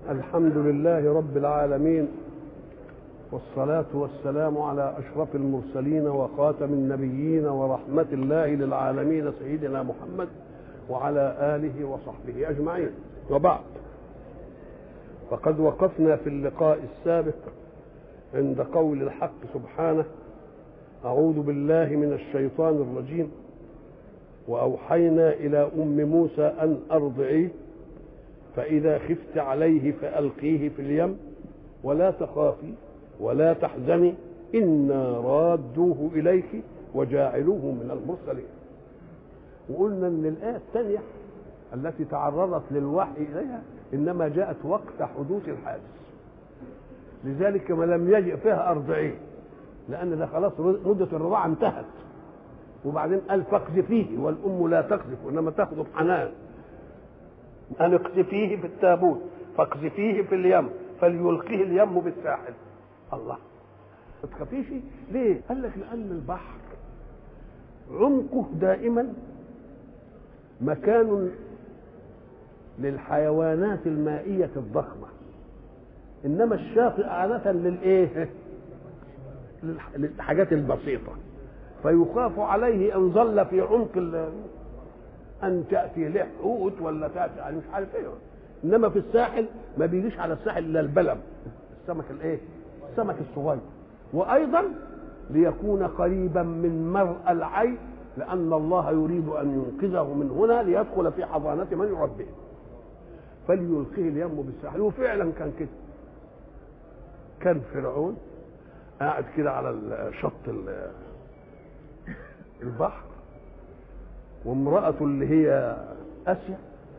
الحمد لله رب العالمين والصلاة والسلام على أشرف المرسلين وخاتم النبيين ورحمة الله للعالمين سيدنا محمد وعلى آله وصحبه أجمعين وبعد فقد وقفنا في اللقاء السابق عند قول الحق سبحانه أعوذ بالله من الشيطان الرجيم وأوحينا إلى أم موسى أن أرضعيه فإذا خفت عليه فألقيه في اليم ولا تخافي ولا تحزني إنا رادوه إليك وجاعلوه من المرسلين وقلنا أن الآية الثانية التي تعرضت للوحي إليها إنما جاءت وقت حدوث الحادث لذلك ما لم يجئ فيها أرضعيه لأن ده خلاص مدة الرضاعة انتهت وبعدين قال فاقذفيه والأم لا تقذف وإنما تاخذ بحنان أن اقذفيه في التابوت فاقذفيه في اليم فليلقيه اليم بالساحل الله ما تخافيش ليه؟ قال لك لأن البحر عمقه دائما مكان للحيوانات المائية الضخمة إنما الشاطئ عادة للإيه؟ للحاجات البسيطة فيخاف عليه إن ظل في عمق أن تأتي له حوت ولا تأتي مش عارف إيه إنما في الساحل ما بيجيش على الساحل إلا البلم السمك الإيه؟ السمك الصغير وأيضا ليكون قريبا من مرأى العين لأن الله يريد أن ينقذه من هنا ليدخل في حضانة من يربيه فليلقيه اليم بالساحل وفعلا كان كده كان فرعون قاعد كده على شط البحر وامرأته اللي هي آسيا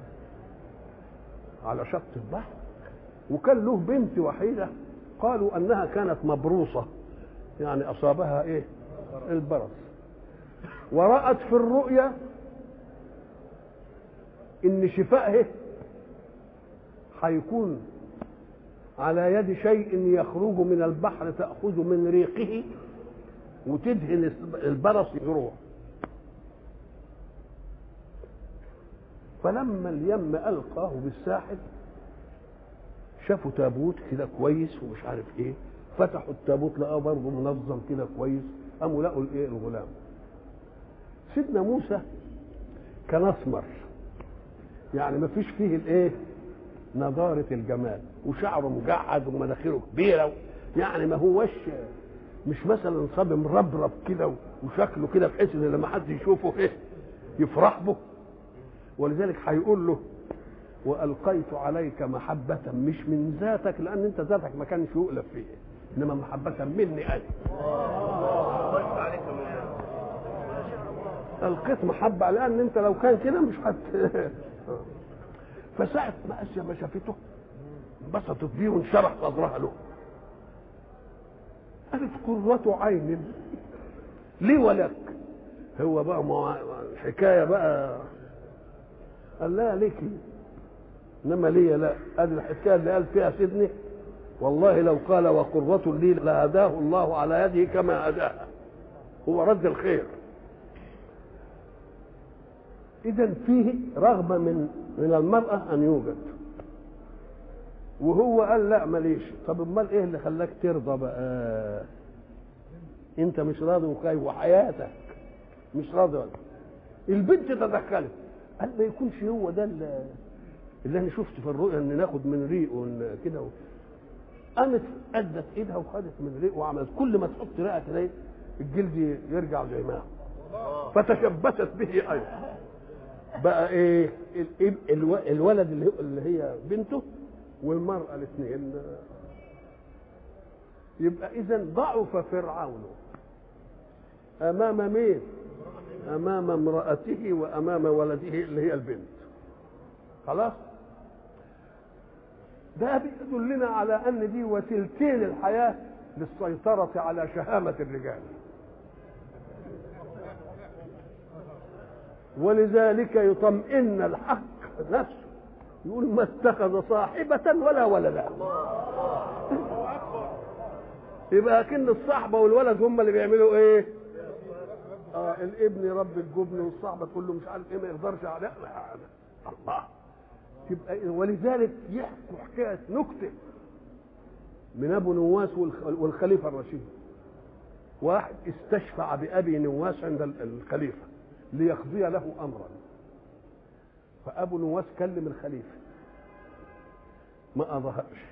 على شط البحر وكان له بنت وحيدة قالوا أنها كانت مبروصة يعني أصابها إيه البرص ورأت في الرؤيا إن شفائه هيكون على يد شيء يخرج من البحر تأخذ من ريقه وتدهن البرص يروح فلما اليم ألقاه بالساحل شافوا تابوت كده كويس ومش عارف ايه فتحوا التابوت لقاه برضه منظم كده كويس قاموا لقوا الايه الغلام سيدنا موسى كان اسمر يعني ما فيش فيه الايه نضارة الجمال وشعره مجعد ومناخيره كبيرة يعني ما هوش مش مثلا صبي مربرب كده وشكله كده بحيث ان لما حد يشوفه ايه يفرح به ولذلك هيقول له والقيت عليك محبه مش من ذاتك لان انت ذاتك ما كانش يؤلف فيه انما محبه مني انا القيت محبه لان انت لو كان كده مش هت فساعة ما اسيا ما شافته انبسطت بيه وانشرح صدرها له قالت قرة عين لي ولك هو بقى ما الحكايه بقى قال لا ليك انما لي لا ادي الحكايه اللي قال فيها سيدني والله لو قال وقرة لي لهداه الله على يده كما هداها هو رد الخير اذا فيه رغبه من من المراه ان يوجد وهو قال لا ماليش طب امال ايه اللي خلاك ترضى بقى انت مش راضي وخايف وحياتك مش راضي ولا البنت تدخلت قال ما يكونش هو ده اللي, اللي انا شفت في الرؤيا ان ناخد من ريقه كده قامت ادت ايدها وخدت من ريقه وعملت كل ما تحط ريقها كده الجلد يرجع زي ما هو فتشبثت به ايضا بقى ايه الولد اللي, اللي هي بنته والمرأة الاثنين يبقى إذا ضعف فرعون أمام مين؟ أمام امرأته وأمام ولده اللي هي البنت خلاص؟ ده بيدلنا على أن دي وسيلتين الحياة للسيطرة على شهامة الرجال ولذلك يطمئن الحق نفسه يقول ما اتخذ صاحبة ولا ولدا يبقى كن الصحبة والولد هم اللي بيعملوا ايه اه الابن رب الجبن والصحبة كله مش عارف ايه ما يقدرش على الله تبقى ولذلك يحكوا حكايه نكته من ابو نواس والخليفه الرشيد واحد استشفع بابي نواس عند الخليفه ليقضي له امرا فابو نواس كلم الخليفه ما قضاهاش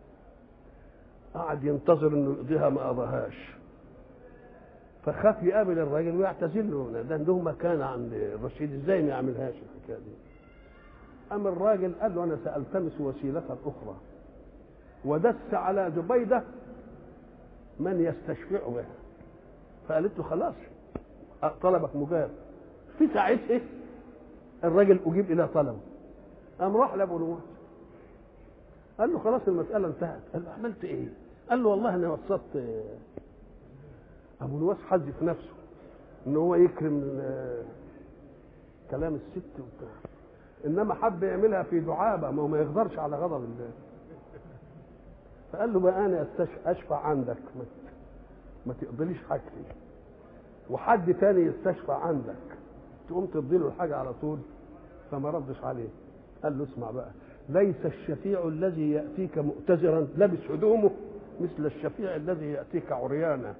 قعد ينتظر انه يقضيها ما قضاهاش فخاف يقابل الراجل ويعتذر له ده عنده مكان عند الرشيد ازاي ما يعملهاش الحكايه دي قام الراجل قال له انا سالتمس وسيله اخرى ودس على زبيده من يستشفع بها فقالت له خلاص طلبك مجاب في ساعتها الراجل اجيب الى طلبه قام راح لابو نواس قال له خلاص المساله انتهت قال له عملت ايه قال له والله انا وسطت ابو نواس حز في نفسه ان هو يكرم كلام الست وبتاع انما حب يعملها في دعابه ما هو ما يقدرش على غضب الله فقال له بقى انا اشفع عندك ما, ما تقضليش حاجتي وحد تاني يستشفع عندك تقوم تدي له الحاجه على طول فما ردش عليه قال له اسمع بقى ليس الشفيع الذي ياتيك مؤتزرا لابس هدومه مثل الشفيع الذي ياتيك عريانا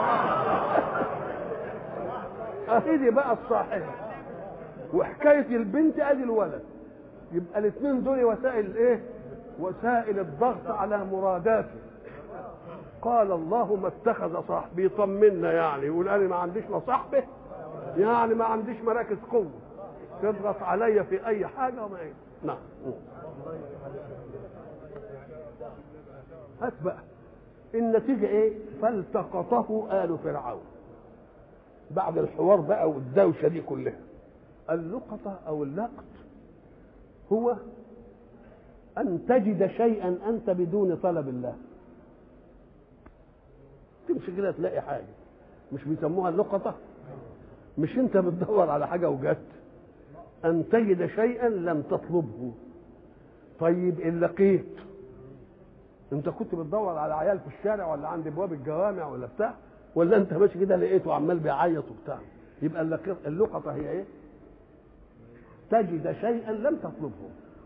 اهي دي بقى الصاحبه وحكايه البنت ادي الولد يبقى الاثنين دول وسائل ايه وسائل الضغط على مراداته قال الله ما اتخذ صاحبي طمنا يعني يقول انا ما عنديش لا صاحبه يعني ما عنديش مراكز قوه تضغط عليا في اي حاجه وما إيه. نعم هات بقى النتيجه ايه فالتقطه ال فرعون بعد الحوار بقى والدوشه دي كلها اللقطه او اللقط هو ان تجد شيئا انت بدون طلب الله تمشي كده تلاقي حاجه مش بيسموها اللقطه مش انت بتدور على حاجه وجدت ان تجد شيئا لم تطلبه طيب ان لقيت انت كنت بتدور على عيال في الشارع ولا عند ابواب الجوامع ولا بتاع ولا انت ماشي كده لقيته عمال بيعيط وبتاع يبقى اللقطه هي ايه تجد شيئا لم تطلبه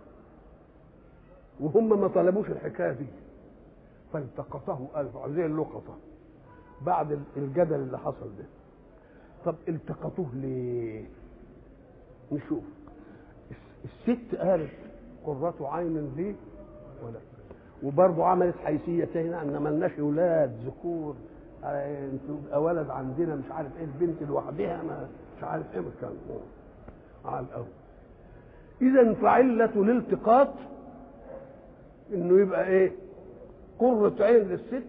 وهم ما طلبوش الحكايه دي فالتقطه ألف زي اللقطه بعد الجدل اللي حصل ده طب التقطوه ليه نشوف الست قالت قرة عين لي ولا وبرضه عملت حيثية هنا ان ملناش اولاد ذكور انتوا ولد عندنا مش عارف ايه البنت لوحدها ما مش عارف ايه كان على الاول اذا فعلة الالتقاط انه يبقى ايه قرة عين للست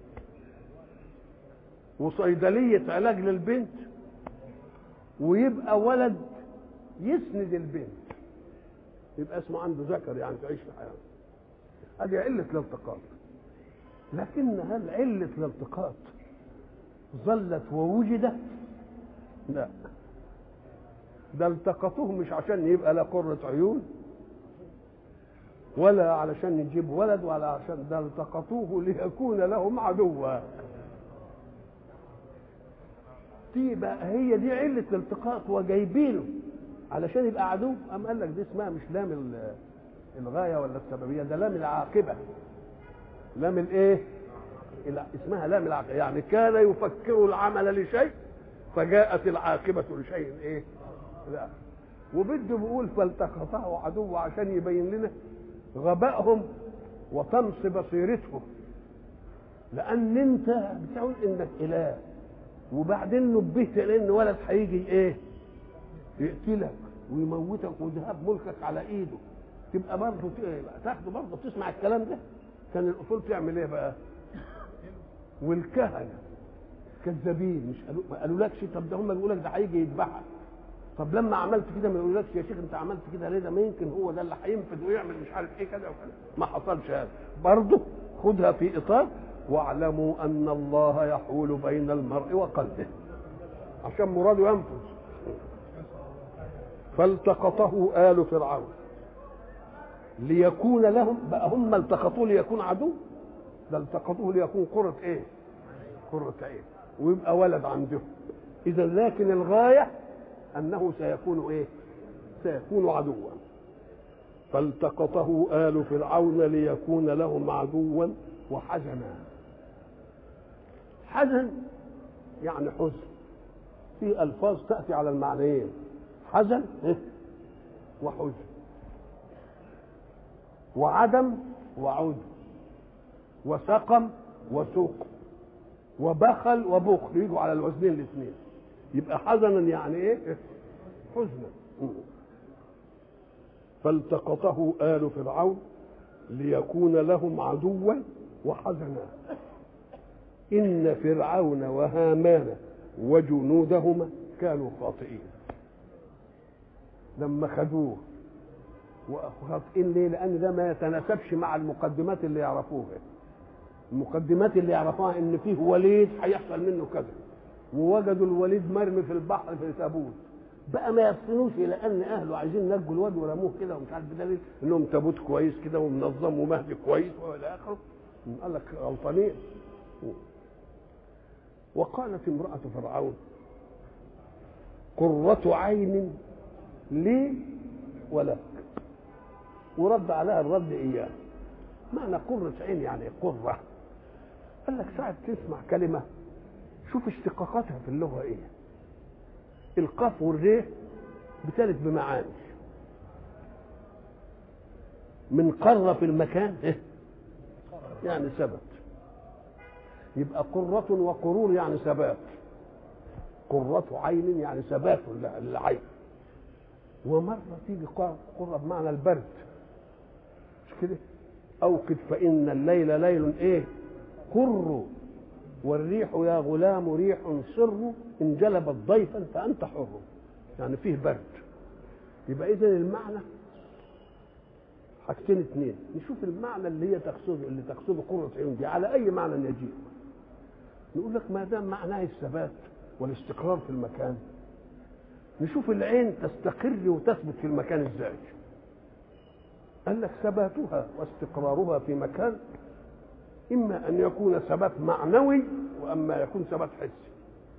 وصيدلية علاج للبنت ويبقى ولد يسند البنت يبقى اسمه عنده ذكر يعني تعيش في حياته هذه علة الالتقاط لكن هل علة الالتقاط ظلت ووجدت لا ده التقطوه مش عشان يبقى لا قرة عيون ولا علشان يجيب ولد ولا عشان ده التقطوه ليكون لهم عدوا دي بقى هي دي علة الالتقاط وجايبينه علشان يبقى عدو أم قال لك دي اسمها مش لام الغاية ولا السببية ده لام العاقبة لام الايه اسمها لام العاقبة يعني كان يفكر العمل لشيء فجاءت العاقبة لشيء ايه لا وبده بيقول فالتقطه عدو عشان يبين لنا غبائهم وطمس بصيرتهم لان انت بتقول انك اله وبعدين نبهت لان ولد هيجي ايه يقتلك ويموتك وذهاب ملكك على ايده تبقى برضه تاخده برضه تسمع الكلام ده كان الاصول تعمل ايه بقى والكهنه كذابين مش قالوا ما قالولكش طب ده هم بيقولوا لك ده هيجي يذبحك طب لما عملت كده ما يقولكش يا شيخ انت عملت كده ليه ده ما يمكن هو ده اللي هينفذ ويعمل مش عارف ايه كذا وكذا ما حصلش هذا برضه خدها في اطار واعلموا ان الله يحول بين المرء وقلبه عشان مراده ينفذ فالتقطه آل فرعون ليكون لهم بقى هم التقطوه ليكون عدو ده التقطوه ليكون قرة ايه قرة عين ويبقى ولد عندهم اذا لكن الغاية انه سيكون ايه سيكون عدوا فالتقطه آل فرعون ليكون لهم عدوا وحزنا حزن يعني حزن في ألفاظ تأتي على المعنيين حزن وحزن وعدم وعود وسقم وسوق وبخل وبخل يجوا على الوزنين الاثنين يبقى حزنا يعني ايه حزنا فالتقطه آل فرعون ليكون لهم عدوا وحزنا إن فرعون وهامان وجنودهما كانوا خاطئين لما خدوه وخاطئين ليه؟ لأن ده ما يتناسبش مع المقدمات اللي يعرفوها المقدمات اللي يعرفوها إن فيه وليد هيحصل منه كذا ووجدوا الوليد مرمي في البحر في تابوت بقى ما يفطنوش الى ان اهله عايزين نجوا الواد ورموه كده ومش عارف بدليل انهم تابوت كويس كده ومنظم ومهدي كويس والى اخره قال لك غلطانين وقالت امرأة فرعون قرة عين لي ولك ورد عليها الرد إياه معنى قرة عين يعني قرة قال لك ساعة تسمع كلمة شوف اشتقاقاتها في اللغة إيه القاف والريه بتلت بمعاني من قر في المكان إيه؟ يعني ثبت يبقى قرة وقرور يعني ثبات قرة عين يعني ثبات للعين ومرة تيجي قرة بمعنى البرد مش كده أوقد فإن الليل ليل إيه قر والريح يا غلام ريح صر إن جلبت ضيفا فأنت حر يعني فيه برد يبقى إذا المعنى حاجتين اثنين نشوف المعنى اللي هي تقصده اللي تقصده قرة عين دي على أي معنى يجيء نقول لك ما دام معناه الثبات والاستقرار في المكان نشوف العين تستقر وتثبت في المكان ازاي قال لك ثباتها واستقرارها في مكان اما ان يكون ثبات معنوي واما يكون ثبات حسي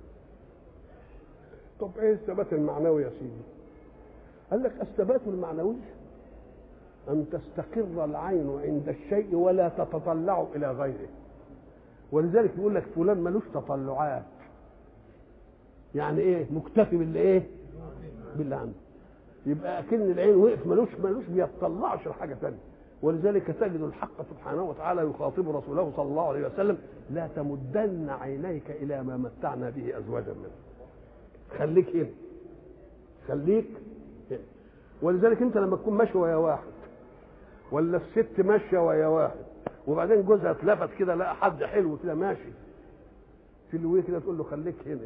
طب ايه الثبات المعنوي يا سيدي قال لك الثبات المعنوي ان تستقر العين عند الشيء ولا تتطلع الى غيره ولذلك يقول لك فلان ملوش تطلعات يعني ايه مكتفي باللي ايه باللي عنده يبقى اكن العين وقف ملوش ملوش بيطلعش لحاجه ثانيه ولذلك تجد الحق سبحانه وتعالى يخاطب رسوله صلى الله عليه وسلم لا تمدن عينيك الى ما متعنا به ازواجا منه خليك هنا خليك هنا ولذلك انت لما تكون ماشي ويا واحد ولا الست ماشيه ويا واحد وبعدين جوزها اتلفت كده لقى حد حلو كده ماشي في الويه كده تقول له خليك هنا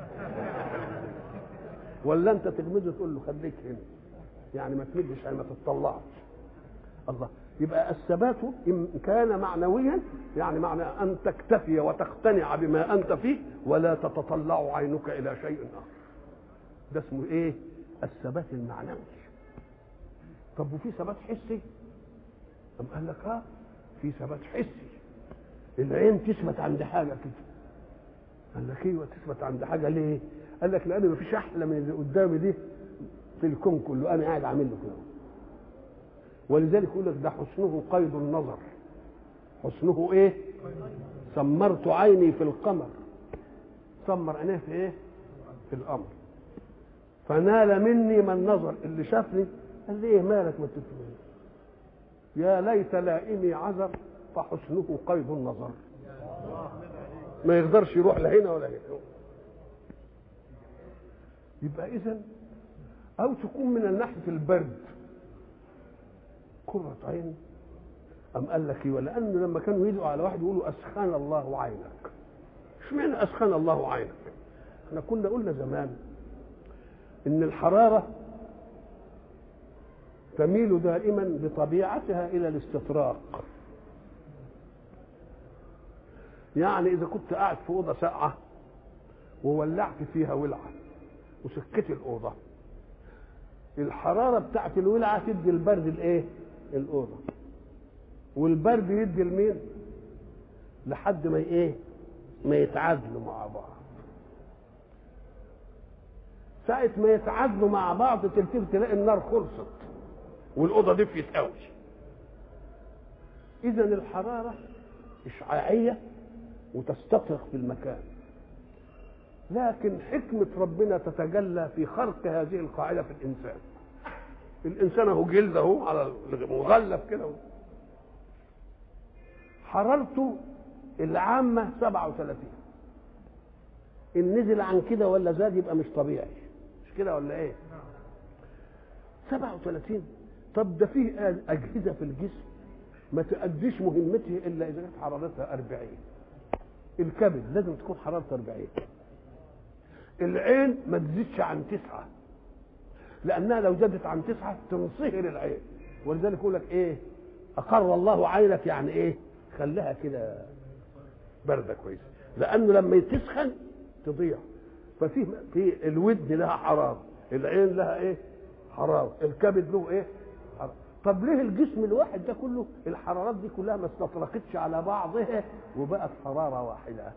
ولا انت تغمزه تقول له خليك هنا يعني ما تمدش يعني ما تطلعش الله يبقى الثبات ان كان معنويا يعني معنى ان تكتفي وتقتنع بما انت فيه ولا تتطلع عينك الى شيء اخر ده اسمه ايه الثبات المعنوي طب وفي ثبات حسي أم قال لك اه في ثبات حسي العين تثبت عند حاجه كده قال لك ايوه تثبت عند حاجه ليه؟ قال لك لان مفيش احلى من اللي قدامي دي في الكون كله انا قاعد عامل له كده ولذلك يقول لك ده حسنه قيد النظر حسنه ايه؟ سمرت عيني في القمر سمر عينيه في ايه؟ في القمر فنال مني من نظر اللي شافني قال لي ايه مالك ما تتمنى يا ليت لائمي عذر فحسنه قيد النظر ما يقدرش يروح لا هنا ولا هنا يبقى اذا او تكون من الناحيه البرد قرة عين أم قال لك ايه ولأنه لما كانوا يدعوا على واحد يقولوا أسخن الله عينك اشمعنى أسخن الله عينك احنا كنا قلنا زمان إن الحرارة تميل دائما بطبيعتها إلى الاستطراق يعني إذا كنت قاعد في أوضة ساقعة وولعت فيها ولعة وسكت الأوضة الحرارة بتاعت الولعة تدي البرد الإيه؟ الأوضة والبرد يدي لمين؟ لحد ما إيه؟ ما يتعادلوا مع بعض ساعة ما يتعادلوا مع بعض تلتفت تلاقي النار خلصت والاوضه دفيت قوي اذا الحراره اشعاعيه وتستفرغ في المكان لكن حكمة ربنا تتجلى في خرق هذه القاعدة في الإنسان الإنسان أهو جلد أهو على مغلف كده حرارته العامة 37 إن نزل عن كده ولا زاد يبقى مش طبيعي مش كده ولا إيه؟ 37 طب ده فيه أجهزة في الجسم ما تأديش مهمته إلا إذا كانت حرارتها 40 الكبد لازم تكون حرارته 40 العين ما تزيدش عن تسعة لأنها لو زادت عن تسعة تنصهر العين ولذلك يقول لك إيه أقر الله عينك يعني إيه خليها كده باردة كويس لأنه لما تسخن تضيع ففي في الودن لها حرارة العين لها إيه حرارة الكبد له إيه حرارة. طب ليه الجسم الواحد ده كله الحرارات دي كلها ما استطرقتش على بعضها وبقت حرارة واحدة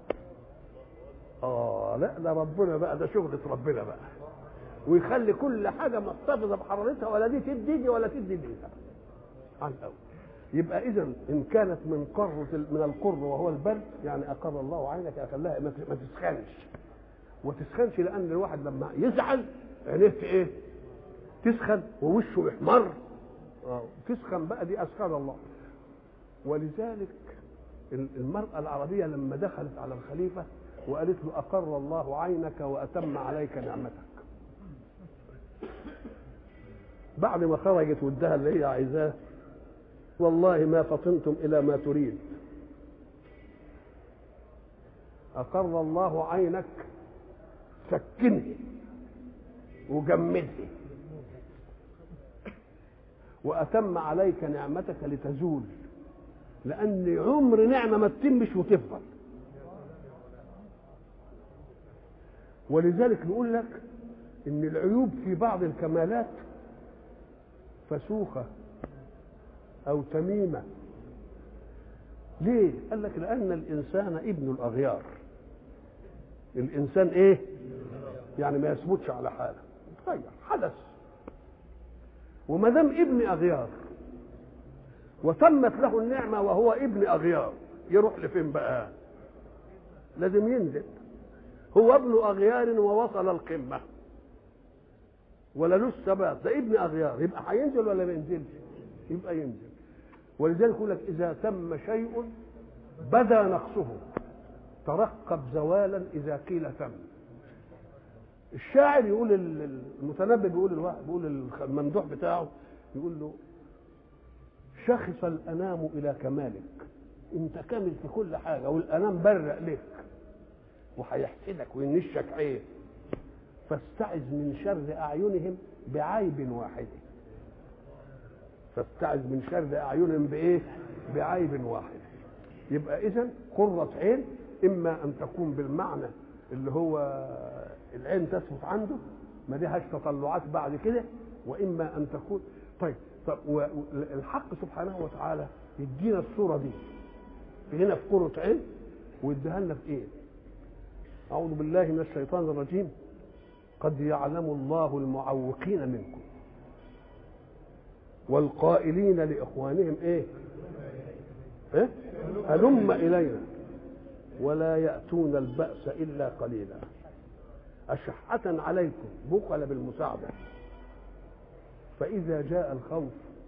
اه لا ده ربنا بقى ده شغلة ربنا بقى ويخلي كل حاجة محتفظة بحرارتها ولا دي تدي دي ولا تدي دي عن الأول يبقى إذا إن كانت من قر من القر وهو البرد يعني أقر الله عينك أخلاها ما تسخنش وتسخنش لأن الواحد لما يزعل عينيه إيه؟ تسخن ووشه يحمر آه. تسخن بقى دي أسخن الله ولذلك المرأة العربية لما دخلت على الخليفة وقالت له أقر الله عينك وأتم عليك نعمتك بعد ما خرجت وادها اللي هي عايزاه والله ما فطنتم إلى ما تريد أقر الله عينك سكنه وجمده وأتم عليك نعمتك لتزول لأن عمر نعمة ما تتمش وتفضل ولذلك نقول لك ان العيوب في بعض الكمالات فسوخه او تميمه ليه قال لك لان الانسان ابن الاغيار الانسان ايه يعني ما يثبتش على حاله يتغير حدث وما دام ابن اغيار وتمت له النعمه وهو ابن اغيار يروح لفين بقى لازم ينزل هو ابن اغيار ووصل القمه ولا له ثبات ده ابن اغيار يبقى هينزل ولا ما ينزلش يبقى ينزل ولذلك يقول لك اذا تم شيء بدا نقصه ترقب زوالا اذا قيل تم الشاعر يقول المتنبي بيقول الواحد بيقول الممدوح بتاعه يقول له شخص الانام الى كمالك انت كامل في كل حاجه والانام برق لك وهيحسدك وينشك عيب فاستعذ من شر اعينهم بعيب واحد فاستعذ من شر اعينهم بايه بعيب واحد يبقى اذا قرة عين اما ان تكون بالمعنى اللي هو العين تثبت عنده ما لهاش تطلعات بعد كده واما ان تكون طيب طب والحق سبحانه وتعالى يدينا الصوره دي هنا في قرة عين ويديها لنا في ايه؟ أعوذ بالله من الشيطان الرجيم قد يعلم الله المعوقين منكم والقائلين لإخوانهم إيه؟ إيه؟ هلم إلينا ولا يأتون البأس إلا قليلا أشحة عليكم بخل بالمساعدة فإذا جاء الخوف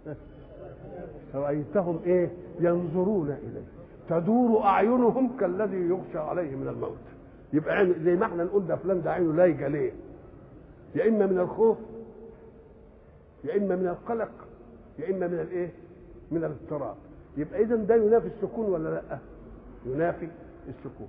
رأيتهم إيه ينظرون إليه تدور أعينهم كالذي يغشى عليه من الموت يبقى عين زي ما احنا نقول ده فلان ده عينه لايقه ليه؟ يا اما من الخوف يا اما من القلق يا اما من الايه؟ من الاضطراب يبقى اذا ده ينافي السكون ولا لا؟ ينافي السكون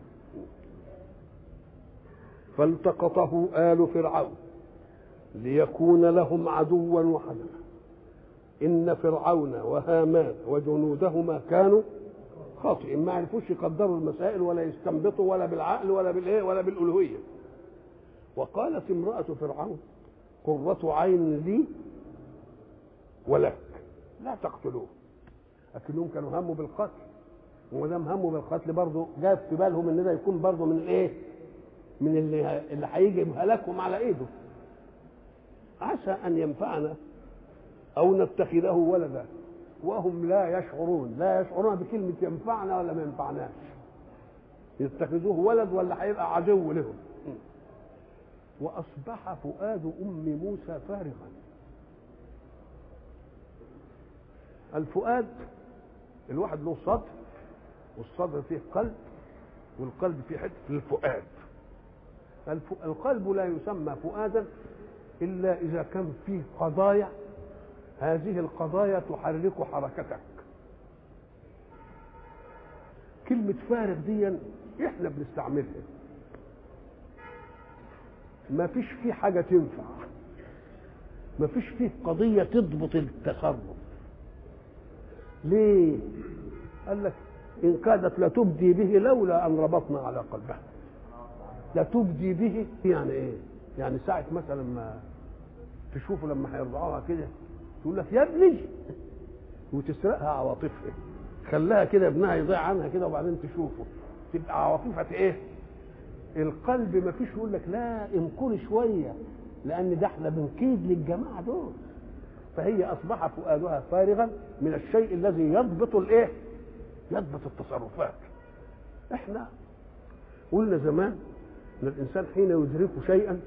فالتقطه آل فرعون ليكون لهم عدوا وحزنا إن فرعون وهامان وجنودهما كانوا خاطئين ما عرفوش يقدروا المسائل ولا يستنبطوا ولا بالعقل ولا بالايه ولا بالالوهيه وقالت امراه فرعون قرة عين لي ولك لا تقتلوه لكنهم كانوا هموا بالقتل وما دام هموا بالقتل برضه جاب في بالهم ان ده يكون برضه من الايه؟ من اللي اللي هيجي هلاكهم على ايده عسى ان ينفعنا او نتخذه ولدا وهم لا يشعرون لا يشعرون بكلمه ينفعنا ولا ما ينفعناش يتخذوه ولد ولا هيبقى عدو لهم واصبح فؤاد ام موسى فارغا الفؤاد الواحد له صدر والصدر فيه قلب والقلب فيه حته الفؤاد القلب لا يسمى فؤادا الا اذا كان فيه قضايا هذه القضايا تحرك حركتك كلمة فارغ دي احنا بنستعملها ما فيش فيه حاجة تنفع ما فيش فيه قضية تضبط التصرف ليه قال لك إن كادت لتبدي به لولا أن ربطنا على قلبها لتبدي به يعني إيه يعني ساعة مثلا ما تشوفوا لما هيرضعوها كده تقول لك يا ابني وتسرقها عواطفها خلاها كده ابنها يضيع عنها كده وبعدين تشوفه تبقى عواطفها ايه القلب ما فيش يقول لك لا انكري شويه لان ده احنا بنكيد للجماعه دول فهي اصبح فؤادها فارغا من الشيء الذي يضبط الايه يضبط التصرفات احنا قلنا زمان ان الانسان حين يدرك شيئا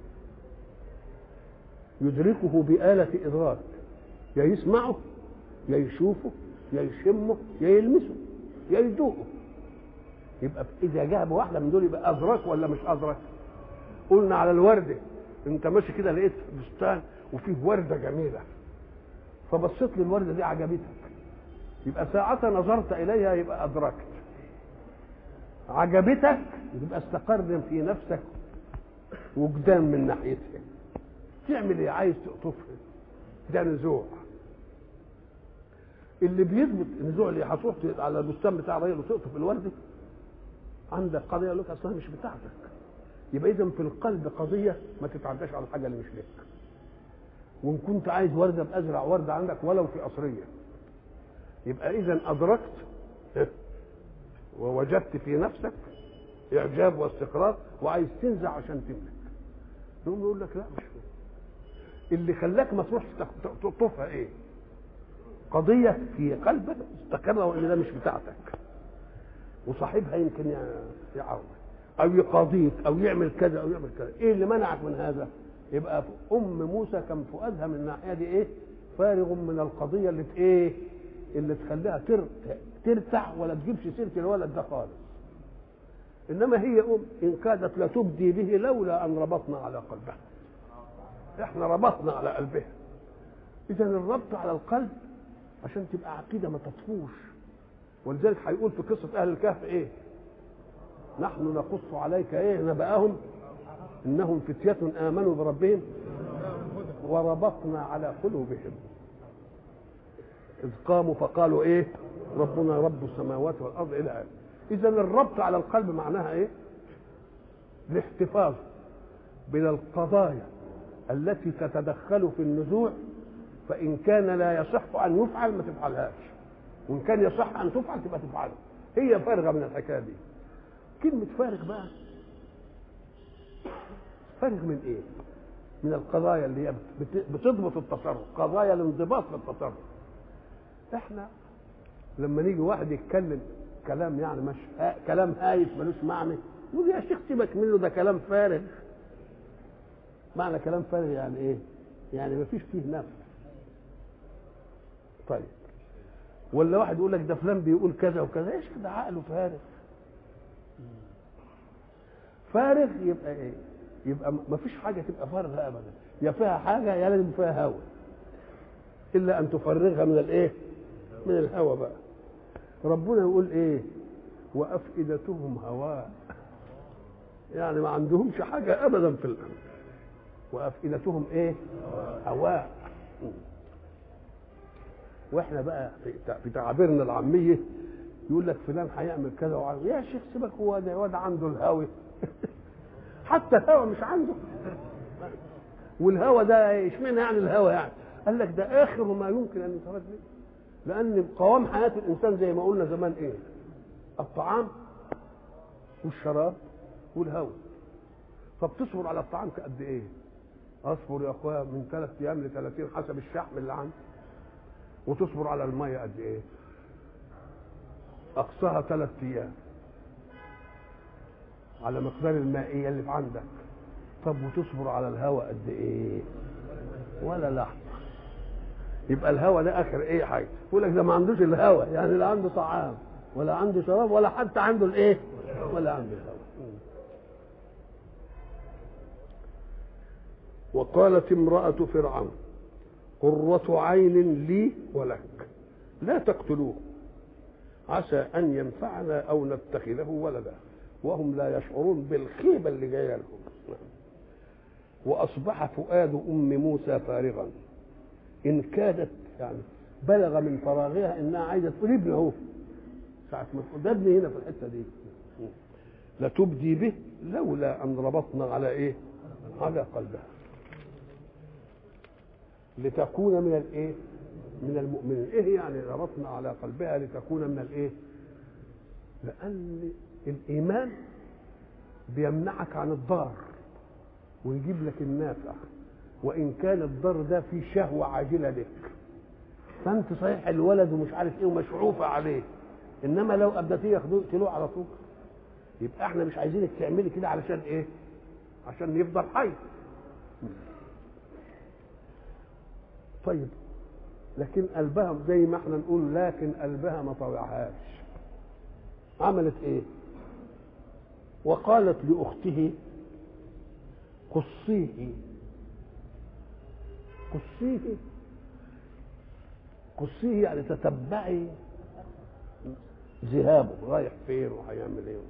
يدركه بآلة إدراك يا يسمعه يا يشوفه يا يشمه يا يلمسه يا يذوقه يبقى إذا جاب واحدة من دول يبقى أدرك ولا مش أدرك؟ قلنا على الوردة أنت ماشي كده لقيت بستان وفيه وردة جميلة فبصيت للوردة دي عجبتك يبقى ساعة نظرت إليها يبقى أدركت عجبتك يبقى استقر في نفسك وجدان من ناحيتها تعمل ايه عايز تقطفها ده نزوع اللي بيثبت النزوع اللي هتروح على البستان بتاع الراجل وتقطف الورده عندك قضيه يقول لك اصلها مش بتاعتك يبقى اذا في القلب قضيه ما تتعداش على الحاجه اللي مش لك وان كنت عايز ورده بازرع ورده عندك ولو في قصريه يبقى اذا ادركت ووجدت في نفسك اعجاب واستقرار وعايز تنزع عشان تملك يقوم يقول لك لا مش هو اللي خلاك ما تروحش تقطفها ايه قضية في قلبك استقر وان ده مش بتاعتك وصاحبها يمكن يعاون او يقاضيك او يعمل كذا او يعمل كذا ايه اللي منعك من هذا يبقى ام موسى كان فؤادها من الناحيه دي ايه فارغ من القضيه اللي ايه اللي تخليها ترتع ولا تجيبش سيره الولد ده خالص انما هي ام ان كادت لتبدي به لولا ان ربطنا على قلبها احنا ربطنا على قلبها اذا الربط على القلب عشان تبقى عقيده ما تطفوش ولذلك هيقول في قصه اهل الكهف ايه نحن نقص عليك ايه نبأهم انهم فتية امنوا بربهم وربطنا على قلوبهم اذ قاموا فقالوا ايه ربنا رب السماوات والارض الى اخره اذا الربط على القلب معناها ايه الاحتفاظ من القضايا التي تتدخل في النزوع فإن كان لا يصح أن يفعل ما تفعلهاش وإن كان يصح أن تفعل تبقى تفعلها هي فارغة من الحكاية دي كلمة فارغ بقى فارغ من إيه؟ من القضايا اللي هي بتضبط التصرف قضايا الانضباط في التصرف احنا لما نيجي واحد يتكلم كلام يعني مش ها كلام هايف ملوش معنى يقول يا شيخ سيبك منه ده كلام فارغ معنى كلام فارغ يعني ايه يعني ما فيش فيه نفس طيب ولا واحد يقول لك ده فلان بيقول كذا وكذا ايش كده عقله فارغ فارغ يبقى ايه يبقى ما فيش حاجه تبقى فارغه ابدا يا فيها حاجه يا لازم فيها هوى الا ان تفرغها من الايه من الهوى بقى ربنا يقول ايه وافئدتهم هواء يعني ما عندهمش حاجه ابدا في الامر وافئدتهم ايه هواء واحنا بقى في تعابيرنا العاميه يقول لك فلان هيعمل كذا وعمل يا شيخ سيبك هو ده واد عنده الهوى حتى الهوى مش عنده والهوى ده اشمعنى يعني الهوى يعني قال لك ده اخر ما يمكن ان يترد منه لان قوام حياه الانسان زي ما قلنا زمان ايه الطعام والشراب والهوى فبتصبر على الطعام قد ايه اصبر يا اخويا من ثلاث ايام ل 30 حسب الشحم اللي عندي وتصبر على الميه قد ايه اقصاها ثلاث ايام على مقدار المائيه اللي في عندك طب وتصبر على الهواء قد ايه ولا لحظه يبقى الهواء ده اخر ايه حاجه يقول لك ده ما عندوش الهواء يعني لا عنده طعام ولا عنده شراب ولا حتى عنده الايه ولا عنده الهواء وقالت امرأة فرعون قرة عين لي ولك لا تقتلوه عسى أن ينفعنا أو نتخذه ولدا وهم لا يشعرون بالخيبة اللي جاية لهم وأصبح فؤاد أم موسى فارغا إن كادت يعني بلغ من فراغها إنها عايزة تقول ابني أهو ساعة ما تقول ده ابني هنا في الحتة دي لتبدي به لولا أن ربطنا على إيه؟ على قلبها لتكون من الايه من المؤمنين ايه يعني ربطنا على قلبها لتكون من الايه لان الايمان بيمنعك عن الضار ويجيب لك النافع وان كان الضر ده فيه شهوه عاجله لك فانت صحيح الولد ومش عارف ايه ومشعوفه عليه انما لو ابدتيه ياخدوه يقتلوه على طول يبقى احنا مش عايزينك تعملي كده علشان ايه عشان يفضل حي طيب لكن قلبها زي ما احنا نقول لكن قلبها ما طوعهاش عملت ايه وقالت لاخته قصيه قصيه قصيه يعني تتبعي ذهابه رايح فين وهيعمل ايه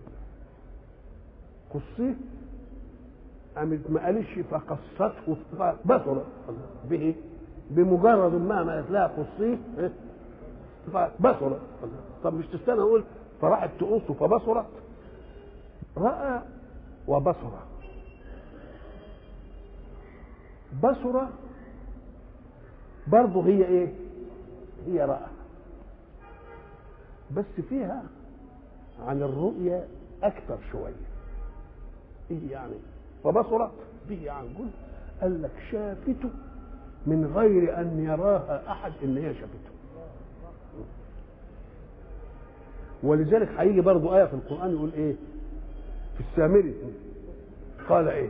قصيه قامت ما قالش فقصته فبصر به بمجرد ما ما قالت لها قصيه فبصرت طب مش تستنى اقول فراحت تقصه فبصرت راى وبصر بصر برضه هي ايه هي راى بس فيها عن الرؤية أكثر شوية إيه يعني فبصرت به عن كل قال لك شافته من غير أن يراها أحد إن هي شافته ولذلك هيجي برضو آية في القرآن يقول إيه في السامري قال إيه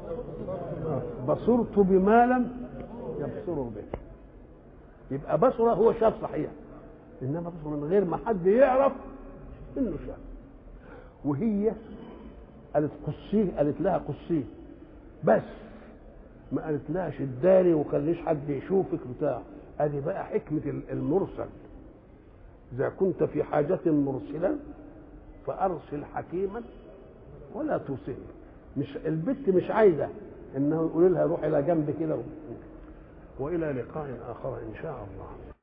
بصرت بما لم يبصروا به يبقى بصر هو شاف صحيح انما بصر من غير ما حد يعرف انه شاف وهي قالت قصيه قالت لها قصيه بس ما قالت لهاش اداري وخليش حد يشوفك بتاع ادي بقى حكمه المرسل اذا كنت في حاجه مرسلا فارسل حكيما ولا توصل مش البت مش عايزه انه يقول لها روح الى جنب كده والى لقاء اخر ان شاء الله